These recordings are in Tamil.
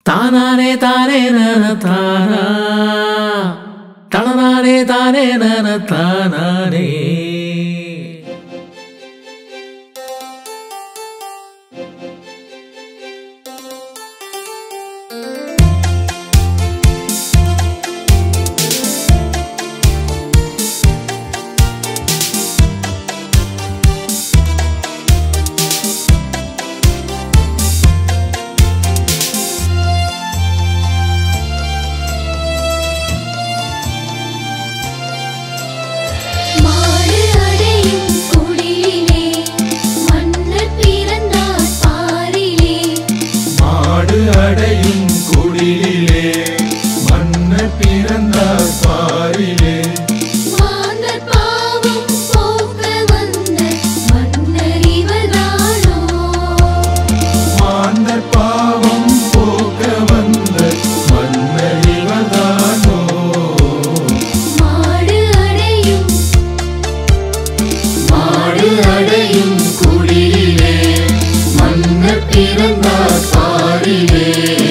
தானானே தானே நன தானா தனநானே தானே நன தானானே மாடு அடையும் குடிலிலே மன்னர் பிறந்தார் பாரிலே மாடு அடையும் குடிலே மன்னர் பிறந்தார் பாரிலே மாந்தர் பாவம் போக்க வந்த மன்னர் இவர்தானோ மாந்தர் பாவம் போக்க வந்த மன்னர் இவர்தானோ மாடு அடையும் மாடு அடையும் குடிலே மன்னர் பிறந்தார் பாரிலே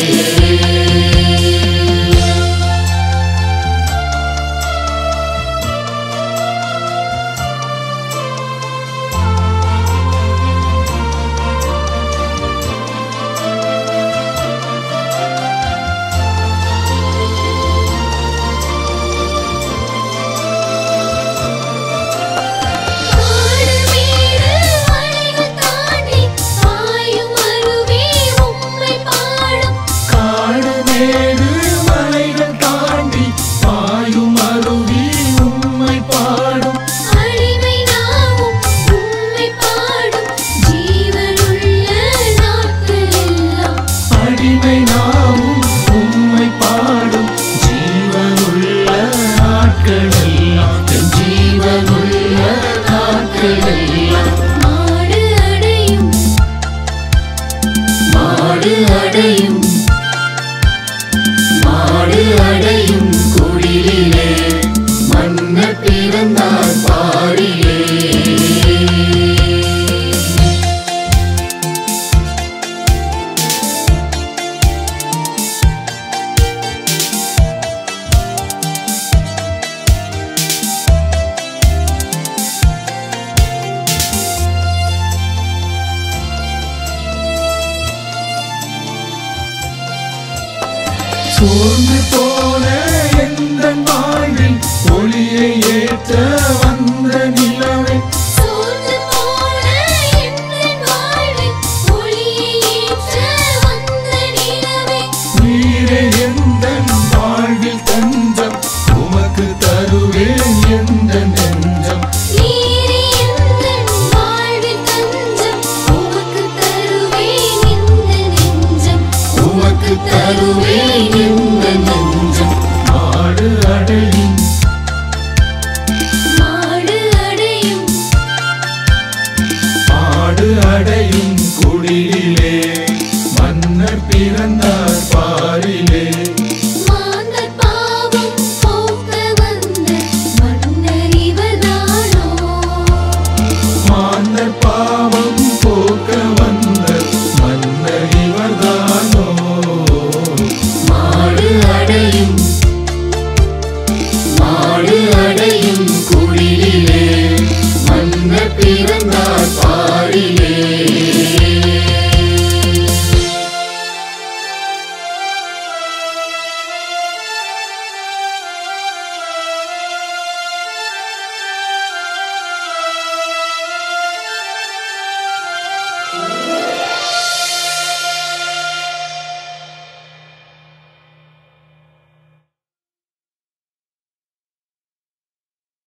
காடு மேடு மலைகள் தாண்டி பாயும் அருவி உம்மை பாடும் காடு மேடு மலைகள் தாண்டி பாயும் அருவி உம்மை பாடும் அடிமை நாமும் உம்மை பாடும் ஜீவனுள்ள நாட்களெல்லாம் அடிமை நாமும் உம்மை பாடும் ஜீவனுள்ள நாட்களெல்லாம் என் ஜீவனுள்ள நாட்களெல்லாம் மாடு அடையும் மாடு அடையும் மாடு அடையும் குடிலே மன்னர் பிறந்தார் பாரிலே சோர்ந்து போன எந்த வாழ்வில் ஒளியை ஏற்ற வந்த நிலவை சோர்ந்து போன எங்கள் வாழ்வில் ஒளியை ஏற்ற வந்த நிலவே நீரே எந்த வாழ்வில் தஞ்சம் உமக்கு தருவேன் எந்த நெஞ்சம் நீரே எங்கள் வாழ்வில் தஞ்சம் உமக்கு தருவேன் இந்த நெஞ்சம் உமக்கு தருவேன் எந்த நெஞ்சம் மாடு அடையும் மாடு அடையும் மாடு அடையும் குடிலே மன்னர் பிறந்தார் பாரிலே